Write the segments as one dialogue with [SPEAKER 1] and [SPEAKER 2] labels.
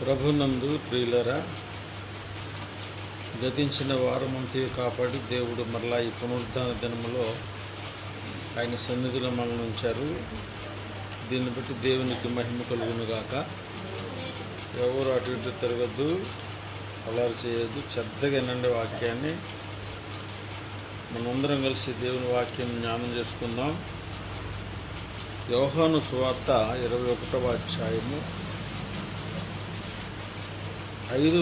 [SPEAKER 1] ప్రభునందు ప్రియులరా గతించిన వారమంతా కాపాడి దేవుడు మరలా ఈ పునరుద్ధాన దినములో ఆయన సన్నిధిలో మనల్ని ఉంచారు దీన్ని బట్టి దేవునికి మహిమ కలుగును గాక ఎవరు అటు ఇటు తిరగద్దు అలరి చేయొద్దు శ్రద్ధగా వినండి వాక్యాన్ని మనందరం కలిసి దేవుని వాక్యం జ్ఞానం చేసుకుందాం యోహాను సువార్త ఇరవై ఒకటవ అధ్యాయము ఐదు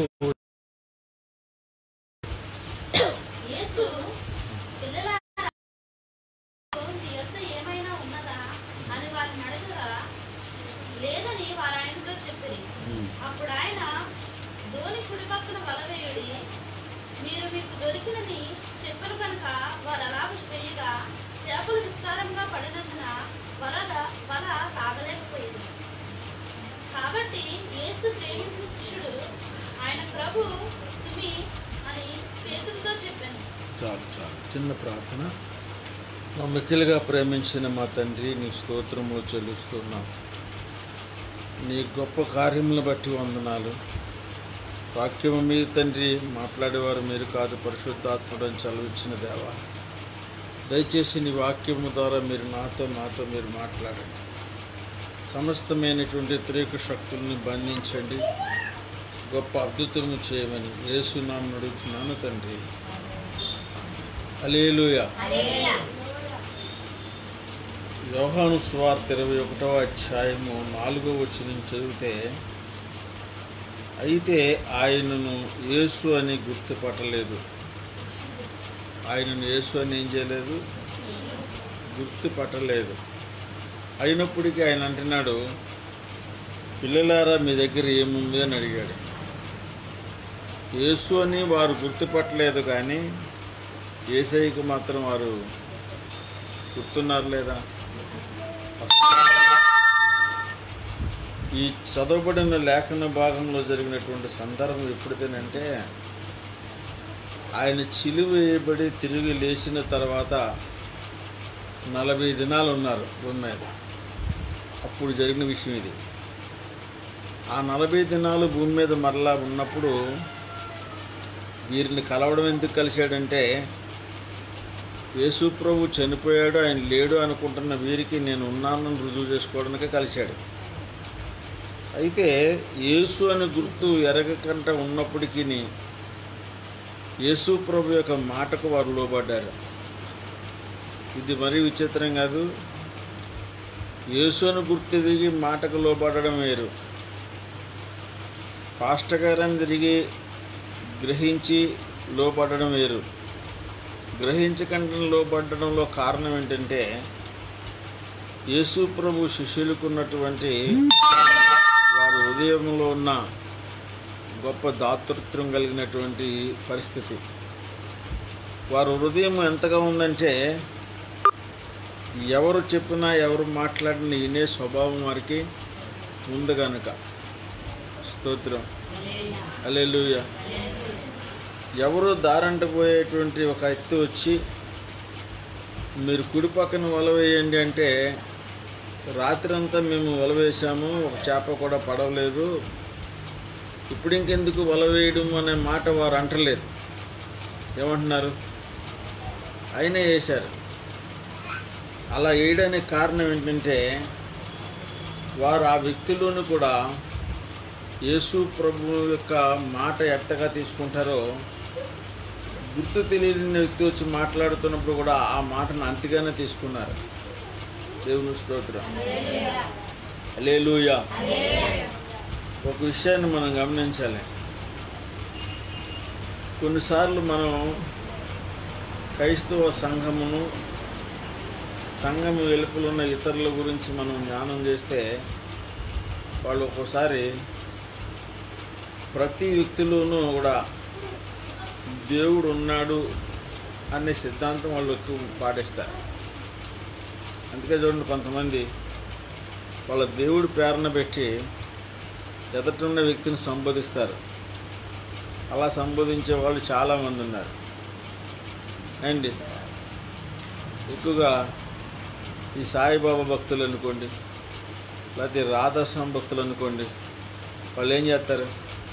[SPEAKER 2] యేసు పిల్లలారా, మీ యొద్ద ఏమైనా ఉన్నదా అని వారిని అడగగా లేదని వారు ఆయనతో చెప్పిరి అప్పుడు ఆయన ధోని కుడి పక్కన వల వేయుడి మీరు మీకు దొరికినని చెప్పరు కనుక వారు అలాగ వేయగా చేపలు విస్తారంగా పడినందున వల వల తాగలేకపోయింది కాబట్టి యేసు ప్రేమించిన శిష్యుడు ఆయన ప్రభు సిమి అని పేతులతో చెప్పాను
[SPEAKER 1] చాలు చాలు చిన్న ప్రార్థన మా మిక్కిలిగా ప్రేమించిన మా తండ్రి నీ స్తోత్రములు చెల్లిస్తున్నాం నీ గొప్ప కార్యములను బట్టి వందనాలు వాక్యము మీ తండ్రి మాట్లాడేవారు మీరు కాదు పరిశుద్ధాత్ముడు అని చదివించిన దేవా దయచేసి నీ వాక్యము ద్వారా మీరు నాతో నాతో మీరు మాట్లాడండి సమస్తమైనటువంటి వ్యతిరేక శక్తుల్ని బంధించండి గొప్ప అద్భుతము చేయమని యేసునామం అడుగుతున్నాను తండ్రి అలేలుయ యోహాను స్వార్త ఇరవై ఒకటవ అధ్యాయము నాలుగో వచ్చిన చదివితే అయితే ఆయనను యేసు అని గుర్తుపట్టలేదు ఆయనను యేసు అని ఏం చేయలేదు గుర్తుపట్టలేదు అయినప్పటికీ ఆయన అంటున్నాడు పిల్లలారా మీ దగ్గర ఏముంది అని అడిగాడు యేసు అని వారు గుర్తుపట్టలేదు కానీ ఏసైకి మాత్రం వారు గుర్తున్నారు లేదా ఈ చదవబడిన లేఖన భాగంలో జరిగినటువంటి సందర్భం ఎప్పుడైతేనంటే ఆయన చిలువ వేయబడి తిరిగి లేచిన తర్వాత నలభై దినాలు ఉన్నారు భూమి మీద అప్పుడు జరిగిన విషయం ఇది ఆ నలభై దినాలు భూమి మీద మరలా ఉన్నప్పుడు వీరిని కలవడం ఎందుకు కలిశాడంటే యేసు ప్రభు చనిపోయాడు ఆయన లేడు అనుకుంటున్న వీరికి నేను ఉన్నానని రుజువు చేసుకోవడానికే కలిశాడు అయితే యేసు అని గుర్తు ఎరగకంట ఉన్నప్పటికీ యేసు ప్రభు యొక్క మాటకు వారు లోబడ్డారు ఇది మరీ విచిత్రం కాదు యేసు అని గుర్తు ఎదిగి మాటకు లోబడడం వేరు పాస్టర్ గారని తిరిగి గ్రహించి లోపడడం వేరు గ్రహించకుండా లోపడడంలో కారణం ఏంటంటే యేసు ప్రభు శిష్యులకు ఉన్నటువంటి వారి హృదయంలో ఉన్న గొప్ప దాతృత్వం కలిగినటువంటి పరిస్థితి వారి హృదయం ఎంతగా ఉందంటే ఎవరు చెప్పినా ఎవరు మాట్లాడినా వినే స్వభావం వారికి ఉంది కనుక స్తోత్రం అలెలుయ ఎవరు దారంట పోయేటువంటి ఒక ఎత్తు వచ్చి మీరు కుడి పక్కన వల వేయండి అంటే రాత్రంతా మేము వల వేసాము ఒక చేప కూడా పడవలేదు ఇప్పుడు ఇంకెందుకు వల వేయడం అనే మాట వారు అంటలేరు ఏమంటున్నారు అయినా వేశారు అలా వేయడానికి కారణం ఏంటంటే వారు ఆ వ్యక్తిలోని కూడా యేసు ప్రభు యొక్క మాట ఎట్టగా తీసుకుంటారో గుర్తు తెలియని వ్యక్తి వచ్చి మాట్లాడుతున్నప్పుడు కూడా ఆ మాటను అంతగానే తీసుకున్నారు దేవుని స్తోత్రం లేలుయా ఒక విషయాన్ని మనం గమనించాలి కొన్నిసార్లు మనం క్రైస్తవ సంఘమును సంఘం వెలుపలున్న ఇతరుల గురించి మనం జ్ఞానం చేస్తే వాళ్ళు ఒక్కోసారి ప్రతి వ్యక్తిలోనూ కూడా దేవుడు ఉన్నాడు అనే సిద్ధాంతం వాళ్ళు ఎక్కువ పాటిస్తారు అందుకే చూడండి కొంతమంది వాళ్ళ దేవుడి ప్రేరణ పెట్టి ఎదుటిన్న వ్యక్తిని సంబోధిస్తారు అలా సంబోధించే వాళ్ళు చాలామంది ఉన్నారు అండి ఎక్కువగా ఈ సాయిబాబా భక్తులు అనుకోండి లేకపోతే రాధాస్వామి భక్తులు అనుకోండి వాళ్ళు ఏం చేస్తారు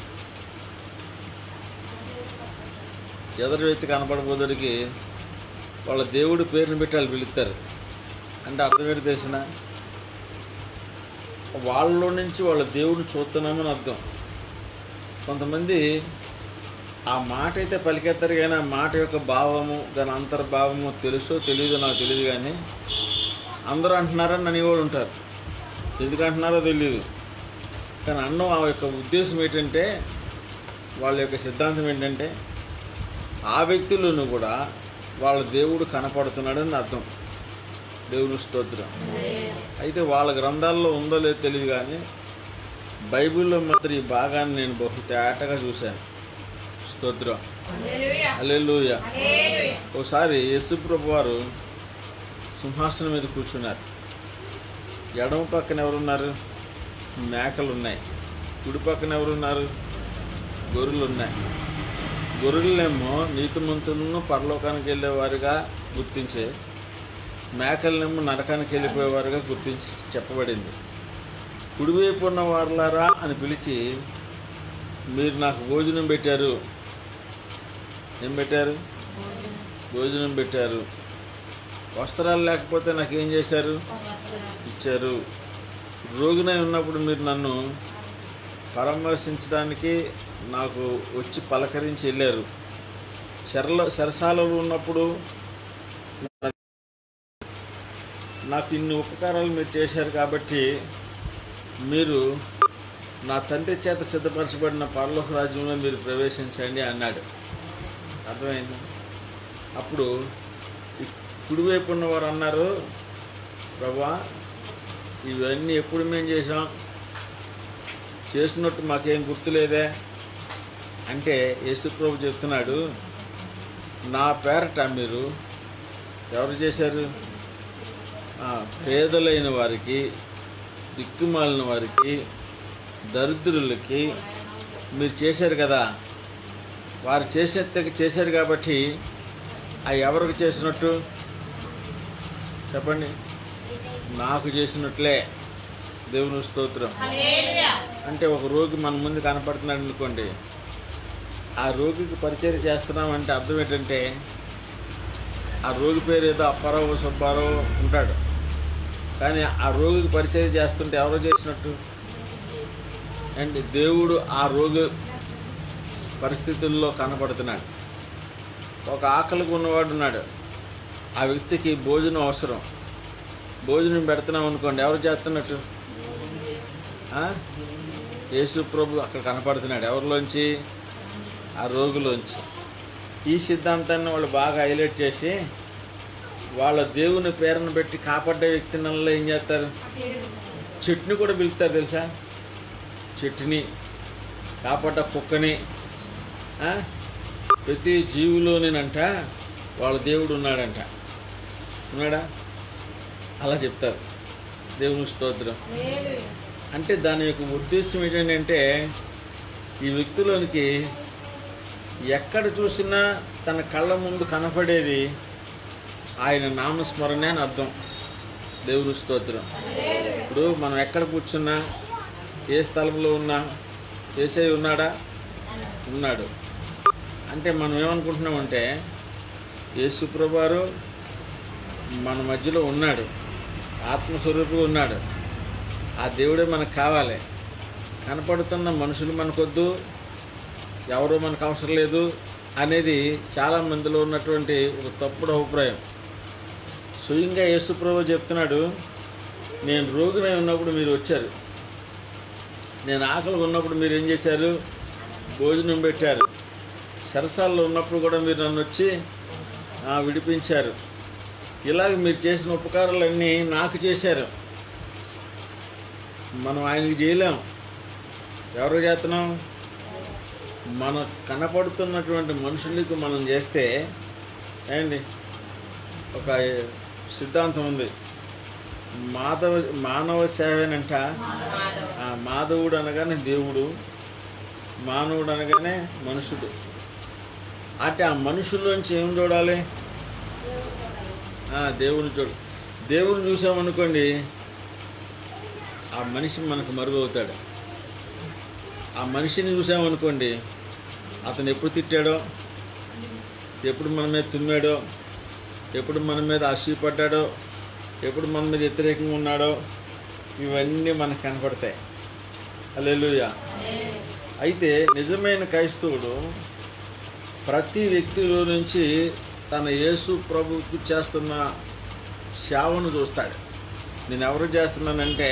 [SPEAKER 1] ఎదురు వ్యక్తి కనపడబోదరికి వాళ్ళ దేవుడి పేరుని పెట్టి వాళ్ళు పిలుస్తారు అంటే అర్థం ఏంటి తెలిసిన వాళ్ళలో నుంచి వాళ్ళ దేవుడిని చూస్తున్నామని అర్థం కొంతమంది ఆ మాట అయితే పలికేస్తారు కానీ ఆ మాట యొక్క భావము దాని అంతర్భావము తెలుసో తెలియదో నాకు తెలియదు కానీ అందరూ అంటున్నారని అని కూడా ఉంటారు ఎందుకు అంటున్నారో తెలియదు కానీ అన్నం ఆ యొక్క ఉద్దేశం ఏంటంటే వాళ్ళ యొక్క సిద్ధాంతం ఏంటంటే ఆ వ్యక్తులను కూడా వాళ్ళ దేవుడు కనపడుతున్నాడని అర్థం దేవుని స్తోత్రం అయితే వాళ్ళ గ్రంథాల్లో ఉందో లేదో తెలియదు కానీ బైబిల్లో మాత్రం ఈ భాగాన్ని నేను బహు తేటగా చూశాను స్తోత్రం అల్లెలుయ ఒకసారి యేసుప్రభు వారు సింహాసనం మీద కూర్చున్నారు ఎడమ పక్కన ఎవరున్నారు మేకలు ఉన్నాయి కుడి పక్కన ఎవరున్నారు గొర్రెలు ఉన్నాయి గొర్రెలనేమో నీతిమంతులను పరలోకానికి వెళ్ళేవారుగా గుర్తించే మేకలనేమో నరకానికి వెళ్ళిపోయేవారుగా గుర్తించి చెప్పబడింది కుడివైపు ఉన్న వారులారా అని పిలిచి మీరు నాకు భోజనం పెట్టారు ఏం పెట్టారు భోజనం పెట్టారు వస్త్రాలు లేకపోతే నాకేం చేశారు ఇచ్చారు రోగినై ఉన్నప్పుడు మీరు నన్ను పరామర్శించడానికి నాకు వచ్చి పలకరించి వెళ్ళారు చెరల చెరసాలలో ఉన్నప్పుడు నాకు ఇన్ని ఉపకారాలు మీరు చేశారు కాబట్టి మీరు నా తండ్రి చేత సిద్ధపరచబడిన పరలోక రాజ్యంలో మీరు ప్రవేశించండి అన్నాడు అర్థమైంది అప్పుడు ఈ కుడివైపు ఉన్నవారు అన్నారు ప్రభా ఇవన్నీ ఎప్పుడు మేము చేసాం చేసినట్టు మాకేం గుర్తులేదే అంటే యేసుప్రభు చెప్తున్నాడు నా పేరట మీరు ఎవరు చేశారు ఆ, పేదలైన వారికి దిక్కుమాలిన వారికి దరిద్రులకి మీరు చేశారు కదా వారు చేసే చేశారు కాబట్టి ఆ ఎవరికి చేసినట్టు చెప్పండి నాకు చేసినట్లే దేవుని స్తోత్రం అంటే ఒక రోగి మన ముందు కనపడుతున్నాడు అనుకోండి ఆ రోగికి పరిచయం చేస్తున్నామంటే అర్థం ఏంటంటే ఆ రోగి పేరు ఏదో అప్పారావు సుబ్బారావు ఉంటాడు కానీ ఆ రోగికి పరిచయం చేస్తుంటే ఎవరో చేసినట్టు అండ్ దేవుడు ఆ రోగి పరిస్థితుల్లో కనపడుతున్నాడు ఒక ఆకలికి ఉన్నవాడు ఉన్నాడు ఆ వ్యక్తికి భోజనం అవసరం భోజనం పెడుతున్నాం అనుకోండి ఎవరు చేస్తున్నట్టు ఆ? యేసు ప్రభు అక్కడ కనపడుతున్నాడు ఎవరిలోంచి ఆ రోగులోంచి ఈ సిద్ధాంతాన్ని వాళ్ళు బాగా హైలైట్ చేసి వాళ్ళ దేవుని పేరును పెట్టి కాపాడే వ్యక్తినల్లో ఏం చేస్తారు చెట్టుని కూడా పిలుస్తారు తెలుసా చెట్టుని కాపాడ కుక్కని ఆ? ప్రతి జీవులోనేనంట వాళ్ళ దేవుడు ఉన్నాడంట ఉన్నాడా అలా చెప్తారు దేవుని స్తోత్రం అంటే దాని యొక్క ఉద్దేశం ఏంటంటే ఈ వ్యక్తిలోనికి ఎక్కడ చూసినా తన కళ్ళ ముందు కనపడేది ఆయన నామస్మరణే అని అర్థం దేవుని స్తోత్రం ఇప్పుడు మనం ఎక్కడ కూర్చున్నా ఏ స్థలంలో ఉన్నా ఏసై ఉన్నాడా ఉన్నాడు అంటే మనం ఏమనుకుంటున్నామంటే యేసుప్రభారు మన మధ్యలో ఉన్నాడు ఆత్మస్వరూపి ఉన్నాడు ఆ దేవుడే మనకు కావాలి కనపడుతున్న మనుషులు మనకొద్దు ఎవరో మనకు అవసరం లేదు అనేది చాలా మందిలో ఉన్నటువంటి ఒక తప్పుడు అభిప్రాయం స్వయంగా యేసుప్రభు చెప్తున్నాడు నేను రోగినై ఉన్నప్పుడు మీరు వచ్చారు నేను ఆకలి ఉన్నప్పుడు మీరు ఏం చేశారు భోజనం పెట్టారు సరసాల్లో ఉన్నప్పుడు కూడా మీరు నన్ను వచ్చి ఆ, విడిపించారు ఇలాగ మీరు చేసిన ఉపకారాలన్నీ నాకు చేశారు మనం ఆయనకి చేయలేం ఎవరు చేస్తున్నాం మన కనపడుతున్నటువంటి మనుషులకు మనం చేస్తే ఏండి ఒక సిద్ధాంతం ఉంది మాధవ మానవ సేవనంట ఆ, మాధవుడు అనగానే దేవుడు మానవుడు అనగానే మనుషుడు అంటే ఆ మనుషుల్లోంచి ఏం చూడాలి ఆ, దేవుని చూడు దేవుని చూసామనుకోండి ఆ మనిషి మనకు మరుగు అవుతాడు ఆ మనిషిని చూసామనుకోండి అతను ఎప్పుడు తిట్టాడో ఎప్పుడు మన మీద తుమ్మాడో ఎప్పుడు మన మీద ఆశీపడ్డాడో ఎప్పుడు మన మీద వ్యతిరేకంగా ఉన్నాడో ఇవన్నీ మనకు కనపడతాయి అల్లెలుయా అయితే నిజమైన క్రైస్తవుడు ప్రతి వ్యక్తిలో నుంచి తన యేసు ప్రభుకు చేస్తున్న సేవను చూస్తాడు నేను ఎవరు చేస్తున్నానంటే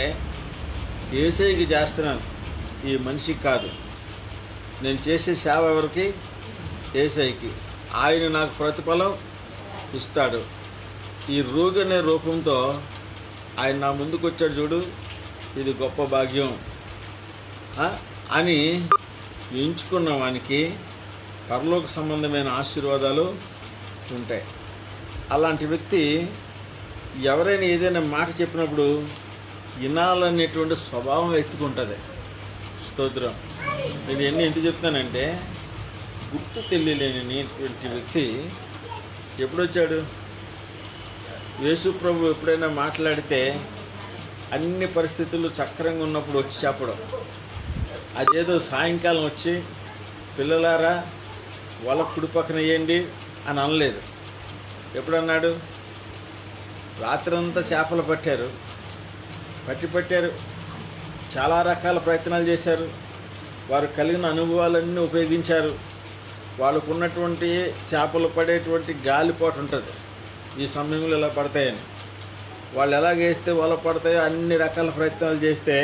[SPEAKER 1] ఏసైకి చేస్తున్నాను ఈ మనిషికి కాదు నేను చేసే సేవ ఎవరికి ఏసైకి ఆయన నాకు ప్రతిఫలం ఇస్తాడు ఈ రోగి అనే రూపంతో ఆయన నా ముందుకు వచ్చాడు చూడు ఇది గొప్ప భాగ్యం ఆ? అని ఎంచుకున్న వానికి పరలోక సంబంధమైన ఆశీర్వాదాలు ఉంటాయి అలాంటి వ్యక్తి ఎవరైనా ఏదైనా మాట చెప్పినప్పుడు వినాలనేటువంటి స్వభావం ఎత్తుకుంటుంది స్తోత్రం నేను ఎన్ని ఎందుకు చెప్తానంటే గుర్తు తెలియలేనిటువంటి వ్యక్తి ఎప్పుడొచ్చాడు యేసు ప్రభు ఎప్పుడైనా మాట్లాడితే అన్ని పరిస్థితులు చక్రంగా ఉన్నప్పుడు వచ్చి చెప్పడం అదేదో సాయంకాలం వచ్చి పిల్లలారా వాళ్ళ కుడి పక్కన వేయండి అని అనలేదు ఎప్పుడన్నాడు రాత్రంతా చేపలు పట్టారు పట్టి పట్టారు చాలా రకాల ప్రయత్నాలు చేశారు వారు కలిగిన అనుభవాలన్నీ ఉపయోగించారు వాళ్ళకు ఉన్నటువంటి చేపలు పడేటువంటి గాలిపోటు ఉంటుంది ఈ సమయంలో ఇలా పడతాయని వాళ్ళు ఎలాగ వేస్తే వల పడతాయో అన్ని రకాల ప్రయత్నాలు చేస్తే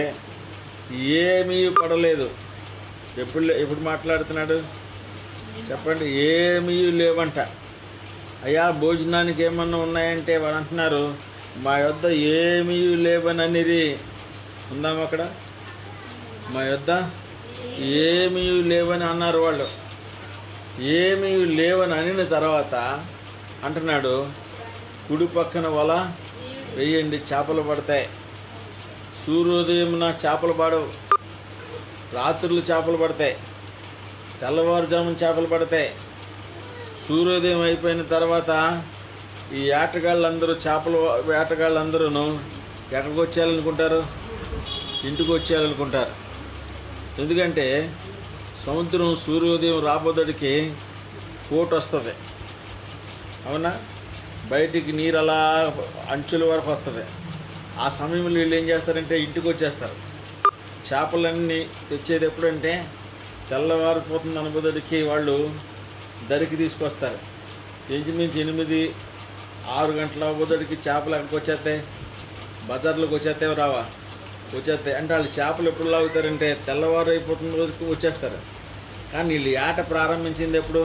[SPEAKER 1] ఏమీ పడలేదు ఎప్పుడు లే- ఎప్పుడు మాట్లాడుతున్నాడు చెప్పండి ఏమీ లేవంట అయ్యా భోజనానికి ఏమన్నా ఉన్నాయంటే వాడు అంటున్నారు మా యొద్ద ఏమీ లేవననిరి ఉందాం అక్కడ మా యొద్ద ఏమీ లేవని అన్నారు వాళ్ళు ఏమీ లేవని అనిన తర్వాత అంటున్నాడు కుడి పక్కన వల వేయండి చేపలు పడతాయి సూర్యోదయమున చేపలు పడవు రాత్రులు చేపలు పడతాయి తెల్లవారుజామున చేపలు పడతాయి సూర్యోదయం అయిపోయిన తర్వాత ఈ వేటగాళ్ళందరూ చేపలు వేటగాళ్ళందరూ ఎక్కడికి వచ్చేయాలనుకుంటారు ఇంటికి వచ్చేయాలనుకుంటారు ఎందుకంటే సముద్రం సూర్యోదయం రాబోదడికి కోట్ వస్తుంది అవునా బయటికి నీరు అలా అంచుల వరకు వస్తుంది ఆ సమయంలో వీళ్ళు ఏం చేస్తారంటే ఇంటికి వచ్చేస్తారు చేపలన్నీ తెచ్చేది ఎప్పుడంటే తెల్లవారిపోతుంది అనుబోదడికి వాళ్ళు దరికి తీసుకొస్తారు ఇంచుమించు ఎనిమిది ఆరు గంటల అవ్వదడికి చేపలు ఎక్కడికి వచ్చేస్తాయి బజార్లోకి వచ్చేస్తాయి రావా వచ్చేస్తాయి అంటే వాళ్ళు చేపలు ఎప్పుడు లాగుతారంటే తెల్లవారు అయిపోతున్న రోజుకి వచ్చేస్తారు కానీ వీళ్ళు ఆట ప్రారంభించింది ఎప్పుడు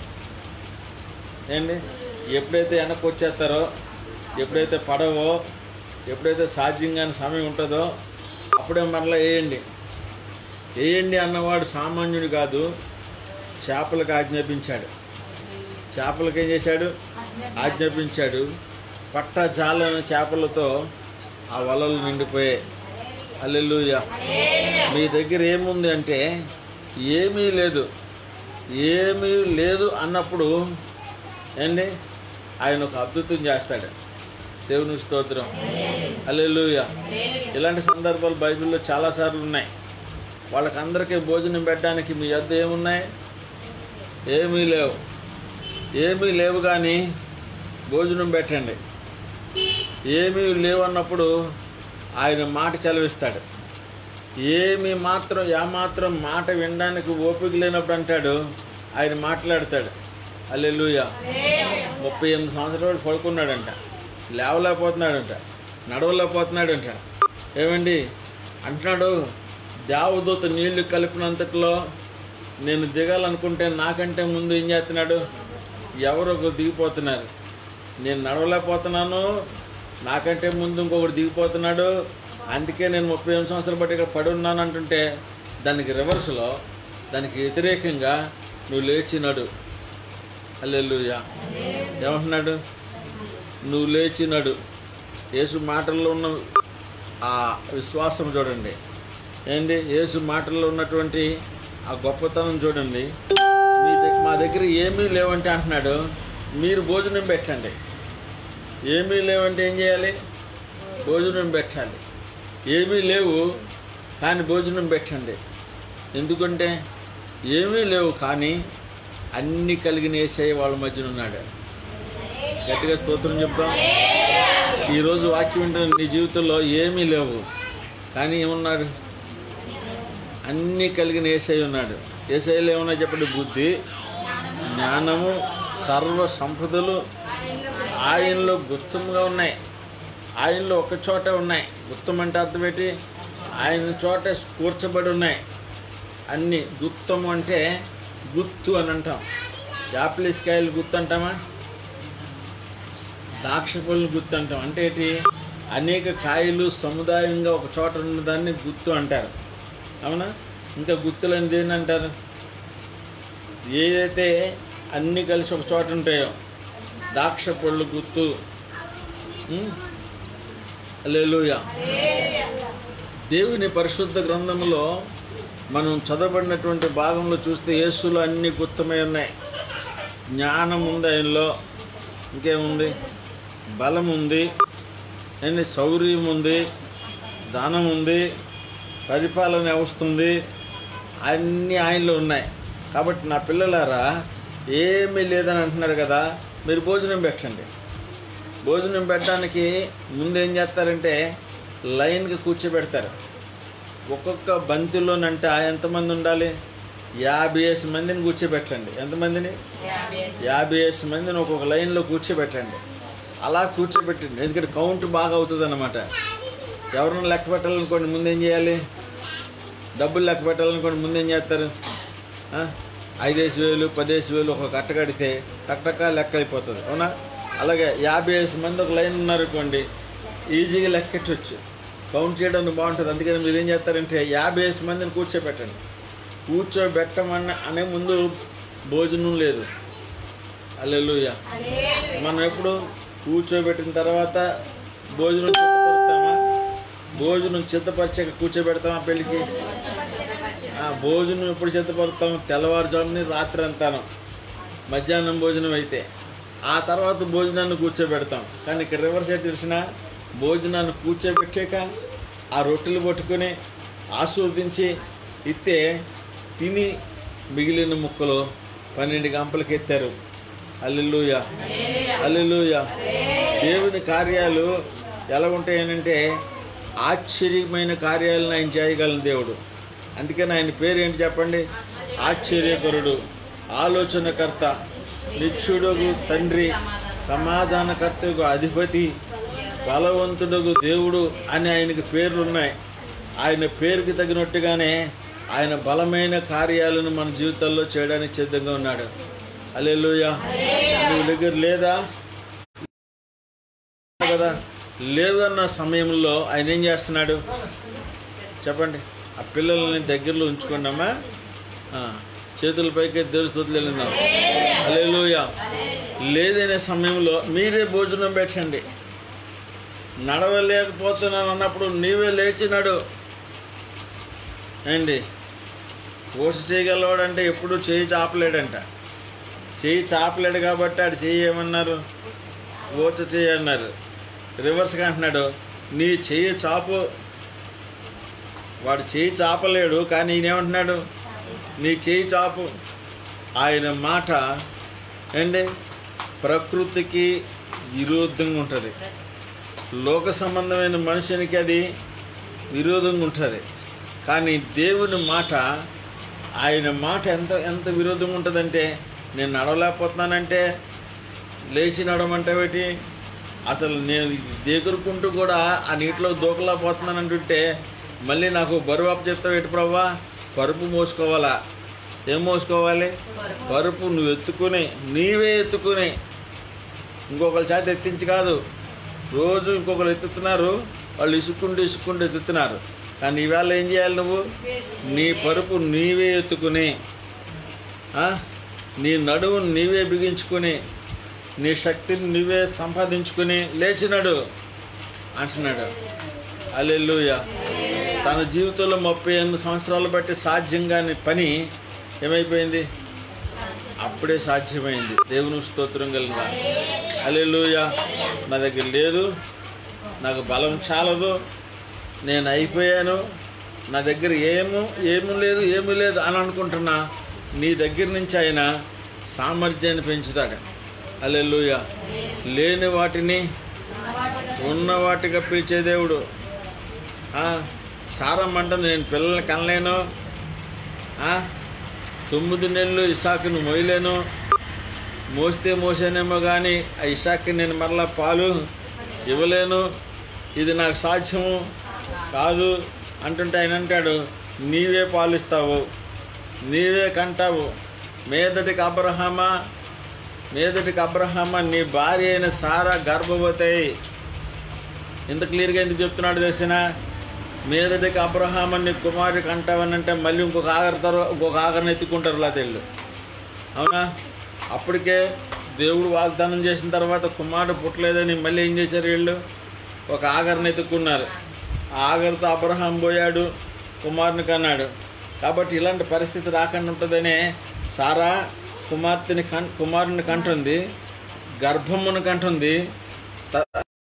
[SPEAKER 1] ఏండి ఎప్పుడైతే వెనక్కి వచ్చేస్తారో ఎప్పుడైతే పడవో ఎప్పుడైతే సాధ్యంగా సమయం ఉంటుందో అప్పుడే మరలా వేయండి వేయండి అన్నవాడు సామాన్యుడు కాదు చేపలకు ఆజ్ఞాపించాడు చేపలకు ఏం చేశాడు ఆజ్ఞాపించాడు పట్ట జాలని చేపలతో ఆ వలలు నిండిపోయాయి అల్లెలుయ మీ దగ్గర ఏముంది అంటే ఏమీ లేదు ఏమీ లేదు అన్నప్పుడు ఏండి ఆయన ఒక అద్భుతం చేస్తాడు దేవుని స్తోత్రం అల్లెలుయ ఇలాంటి సందర్భాలు బైబిల్లో చాలాసార్లు ఉన్నాయి వాళ్ళకందరికీ భోజనం పెట్టడానికి మీ వద్ద ఏమున్నాయి ఏమీ లేవు ఏమీ లేవు కానీ భోజనం పెట్టండి ఏమీ లేవు అన్నప్పుడు ఆయన మాట చదివిస్తాడు ఏమి మాత్రం ఏమాత్రం మాట వినడానికి ఓపిక లేనప్పుడు అంటాడు ఆయన మాట్లాడతాడు అల్లెలుయ ముప్పై ఎనిమిది సంవత్సరాలు పడుకున్నాడంట లేవలేకపోతున్నాడంట నడవలేకపోతున్నాడంట ఏమండి అంటున్నాడు దేవదూత నీళ్లు కలిపినంతట్లో నేను దిగాలనుకుంటే నాకంటే ముందు ఏం చేస్తున్నాడు ఎవరో ఒకరు దిగిపోతున్నారు నేను నడవలేకపోతున్నాను నాకంటే ముందు ఇంకొకటి దిగిపోతున్నాడు అందుకే నేను ముప్పై ఎనిమిది సంవత్సరాలు బట్టి ఇక్కడ పడి ఉన్నాను అంటుంటే దానికి రివర్స్లో దానికి వ్యతిరేకంగా నువ్వు లేచినాడు అల్లెలుయా ఏమంటున్నాడు నువ్వు లేచినాడు యేసు మాటల్లో ఉన్న ఆ విశ్వాసం చూడండి ఏంటి యేసు మాటల్లో ఉన్నటువంటి ఆ గొప్పతనం చూడండి మీ దగ్గర మా దగ్గర ఏమీ లేవంటే అంటున్నాడు మీరు భోజనం పెట్టండి ఏమీ లేవంటే ఏం చేయాలి భోజనం పెట్టాలి ఏమీ లేవు కానీ భోజనం పెట్టండి ఎందుకంటే ఏమీ లేవు కానీ అన్ని కలిగిన ఏసై వాళ్ళ మధ్యన ఉన్నాడు గట్టిగా స్తోత్రం చెప్తాం ఈరోజు వాక్యం వింటున్న నీ జీవితంలో ఏమీ లేవు కానీ ఏమున్నాడు అన్నీ కలిగిన ఏసై ఉన్నాడు ఏసైలో ఏమన్నా చెప్పండి బుద్ధి జ్ఞానము సర్వ సంపదలు ఆయనలో గుప్తంగా ఉన్నాయి ఆయనలో ఒక చోట ఉన్నాయి గుప్తం అంటే అర్థం ఏంటి ఆయన చోట కూర్చబడి ఉన్నాయి అన్ని గుప్తము అంటే గుత్తు అని అంటాం యాపిల్స్ కాయలు గుత్తు అంటామా ద్రాక్ష పళ్ళు గుత్తు అంటాం అంటే ఏంటి అనేక కాయలు సముదాయంగా ఒక చోట ఉన్నదాన్ని గుత్తు అంటారు అవునా ఇంకా గుత్తులు అని దేని అంటారు ఏదైతే అన్నీ కలిసి ఒక చోట ఉంటాయో ద్రాక్ష పళ్ళు గుత్తు లేలుయా దేవుని పరిశుద్ధ గ్రంథంలో మనం చదవబడినటువంటి భాగంలో చూస్తే యేసులో అన్ని గుత్తమై ఉన్నాయి జ్ఞానం ఉంది ఆయనలో ఇంకేముంది బలం ఉంది అండ్ శౌర్యం ఉంది దానం ఉంది పరిపాలన వ్యవస్థ ఉంది అన్నీ ఆయనలో ఉన్నాయి కాబట్టి నా పిల్లలారా ఏమీ లేదని అంటున్నారు కదా మీరు భోజనం పెట్టండి భోజనం పెట్టడానికి ముందు ఏం చేస్తారంటే లైన్గా కూర్చోబెడతారు ఒక్కొక్క బంతిలోనంట ఎంతమంది ఉండాలి యాభై వేసి మందిని కూర్చోబెట్టండి ఎంతమందిని యాభై వేసి మందిని ఒక్కొక్క లైన్లో కూర్చోబెట్టండి అలా కూర్చోబెట్టండి ఎందుకంటే కౌంట్ బాగా అవుతుంది అన్నమాట ఎవరైనా లెక్క పెట్టాలనుకోండి ముందు ఏం చేయాలి డబ్బులు లెక్క పెట్టాలనుకోండి ముందు ఏం చేస్తారు ఆ? ఐదేసి వేలు పదేసి వేలు ఒక కట్ట కడితే కట్టక లెక్క అయిపోతుంది అవునా అలాగే యాభై వేసి మంది ఒక లైన్ ఉన్నారనుకోండి ఈజీగా లెక్కెట్టవచ్చు కౌంట్ చేయడం బాగుంటుంది అందుకని మీరు ఏం చేస్తారంటే యాభై వేసి మందిని కూర్చోబెట్టండి కూర్చోబెట్టమన్న అనే ముందు భోజనం లేదు అల్లెలుయ మనం ఎప్పుడు కూర్చోబెట్టిన తర్వాత భోజనం చిత్తపరుస్తామా భోజనం చిత్తపరిచాక కూర్చోబెడతామా పెళ్ళికి ఆ, భోజనం ఎప్పుడు సిద్ధపడతాం తెల్లవారుజాముని రాత్రి అంతాను మధ్యాహ్నం భోజనం అయితే ఆ తర్వాత భోజనాన్ని కూర్చోబెడతాం కానీ ఇక్కడ రివర్స్ అయితే తెలిసిన భోజనాన్ని కూర్చోబెట్టాక ఆ రొట్టెలు పట్టుకొని ఆస్వాదించి ఇస్తే తిని మిగిలిన ముక్కలు పన్నెండు గంపలకి ఎత్తారు అల్లెలుయ అల్లెలుయ దేవుని కార్యాలు ఎలా ఉంటాయనంటే ఆశ్చర్యమైన కార్యాలను ఆయన చేయగలను దేవుడు అందుకని ఆయన పేరు ఏంటి చెప్పండి ఆశ్చర్యకరుడు ఆలోచనకర్త నిత్యుడుగు తండ్రి సమాధానకర్తకు అధిపతి బలవంతుడుగు దేవుడు అని ఆయనకి పేర్లు ఉన్నాయి ఆయన పేరుకి తగినట్టుగానే ఆయన బలమైన కార్యాలను మన జీవితాల్లో చేయడానికి సిద్ధంగా ఉన్నాడు అల్లెలుయ నువ్వు దగ్గర లేదా కదా లేదన్న సమయంలో ఆయన ఏం చేస్తున్నాడు చెప్పండి ఆ పిల్లల్ని దగ్గరలో ఉంచుకున్నామా ఆ, చేతుల పైకి దేవుడి స్థుతులు వెళ్ళిందాం అలెలుయ లేదనే సమయంలో మీరే భోజనం పెట్టండి నడవలేకపోతున్నాను అన్నప్పుడు నీవే లేచి నడు ఏంటి ఓసి చేయగలవాడంటే ఎప్పుడు చేయి చాపలేడంట చేయి చాపలేడు కాబట్టి ఆడు చేయి ఏమన్నారు ఓచ చేయి అన్నారు రివర్స్గా అంటున్నాడు నీ చెయ్యి చాపు వాడు చేయి చాపలేడు కానీ ఈయన ఏమంటున్నాడు నీ చేయి చాపు ఆయన మాట ఏంటి ప్రకృతికి విరుద్ధంగా ఉంటుంది లోక సంబంధమైన మనుషునికి అది విరోధంగా ఉంటుంది కానీ దేవుని మాట ఆయన మాట ఎంత ఎంత విరోధంగా ఉంటుందంటే నేను నడవలేకపోతున్నానంటే లేచి నడవమంటావేటి అసలు నేను దగ్గరుకుంటూ కూడా ఆ నీటిలో దూకలేకపోతున్నాను అంటుంటే మళ్ళీ నాకు బరువు అప్పు చెప్తావు ఎటు ప్రభా పరుపు మోసుకోవాలా ఏం మోసుకోవాలి పరుపు నువ్వు ఎత్తుకుని నీవే ఎత్తుకుని ఇంకొకరి చేత ఎత్తించి కాదు రోజు ఇంకొకరు ఎత్తుతున్నారు వాళ్ళు ఇసుక్కుంటూ ఇసుక్కుంటూ ఎత్తుతున్నారు కానీ ఈవేళ ఏం చేయాలి నువ్వు నీ పరుపు నీవే ఎత్తుకుని ఆ? నీ నడువు నీవే బిగించుకుని నీ శక్తిని నువ్వే సంపాదించుకుని లేచినాడు అంటున్నాడు అల్లెలుయ తన జీవితంలో ముప్పై ఎనిమిది సంవత్సరాలు బట్టి సాధ్యం కాని పని ఏమైపోయింది అప్పుడే సాధ్యమైంది దేవుని స్తోత్రం కలిగిన అల్లెలుయ నా దగ్గర లేదు నాకు బలం చాలదు నేను అయిపోయాను నా దగ్గర ఏమో ఏమీ లేదు ఏమీ లేదు అని అనుకుంటున్నా నీ దగ్గర నుంచి ఆయన సామర్థ్యాన్ని పెంచుతాడు అల్లెలుయ లేని వాటిని ఉన్న వాటిగా పిలిచే దేవుడు ఆ, సారమ్మ అంటుంది నేను పిల్లల్ని కనలేను ఆ, తొమ్మిది నెలలు ఇసాకును మోయలేను మోస్తే మోసానేమో కానీ ఆ ఇసాక్కి నేను మరలా పాలు ఇవ్వలేను ఇది నాకు సాధ్యము కాదు అంటుంటే ఆయన అంటాడు నీవే పాలిస్తావు నీవే కంటావు మీదటికి అబ్రహమా మీదటికి అబ్రహమా నీ భార్య అయిన సారా గర్భవతి అయి ఇంత క్లియర్గా ఎందుకు చెప్తున్నాడు తెలిసిన మీదటికి అబ్రహాం నీ కుమారుడికి అంటావని అంటే మళ్ళీ ఇంకొక ఆగరతారు ఇంకొక ఆగరని ఎత్తుకుంటారు ఇలా తెళ్ళు అవునా అప్పటికే దేవుడు వాగ్దానం చేసిన తర్వాత కుమారుడు పుట్టలేదని మళ్ళీ ఏం చేశారు వీళ్ళు ఒక ఆగరని ఎత్తుకున్నారు ఆ ఆగరితో అబ్రహాం పోయాడు కుమారుని కన్నాడు కాబట్టి ఇలాంటి పరిస్థితి రాకుండా ఉంటుందనే సారా కుమార్తెని కన్ కుమారుని కంటుంది గర్భమును కంటుంది త-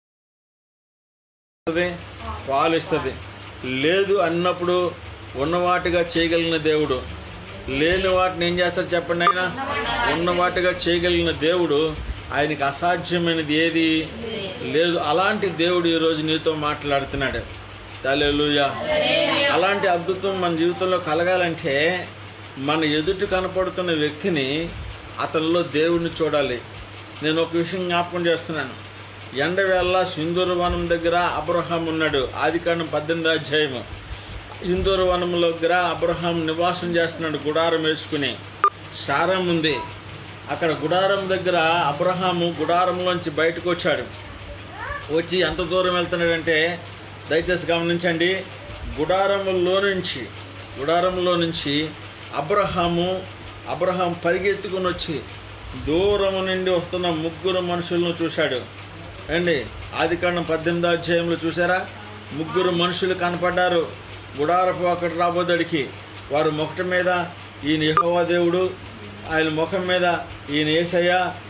[SPEAKER 1] ఇస్తుంది, పాలిస్తుంది లేదు అన్నప్పుడు ఉన్నవాటిగా చేయగలిగిన దేవుడు లేని వాటిని ఏం చేస్తారు చెప్పండి ఆయన ఉన్నవాటిగా చేయగలిగిన దేవుడు ఆయనకి అసాధ్యమైనది ఏది లేదు అలాంటి దేవుడు ఈరోజు నీతో మాట్లాడుతున్నాడు హల్లెలూయా అలాంటి అద్భుతం మన జీవితంలో కలగాలంటే మన ఎదుటి కనపడుతున్న వ్యక్తిని అతనిలో దేవుడిని చూడాలి నేను ఒక విషయం జ్ఞాపకం చేస్తున్నాను ఎండవేళ సింధూర వనం దగ్గర అబ్రహాం ఉన్నాడు ఆదికాండం పద్దెనిమిది అధ్యాయము సింధూర వనంలో దగ్గర అబ్రహాం నివాసం చేస్తున్నాడు గుడారం వేసుకుని సారం ఉంది అక్కడ గుడారం దగ్గర అబ్రహాము గుడారంలోంచి బయటకు వచ్చాడు వచ్చి ఎంత దూరం వెళ్తున్నాడంటే దయచేసి గమనించండి గుడారములో నుంచి గుడారంలో నుంచి అబ్రహాము అబ్రహాం పరిగెత్తుకుని వచ్చి దూరము నుండి వస్తున్న ముగ్గురు మనుషులను చూశాడు అండి ఆదికాండం పద్దెనిమిదో అధ్యాయంలో చూసారా ముగ్గురు మనుషులు కనపడ్డారు గుడారపు అక్కడ రాబోదడికి వారు ముఖం మీద ఈయన యెహోవా దేవుడు ఆయన ముఖం మీద ఈయన ఏసయ్య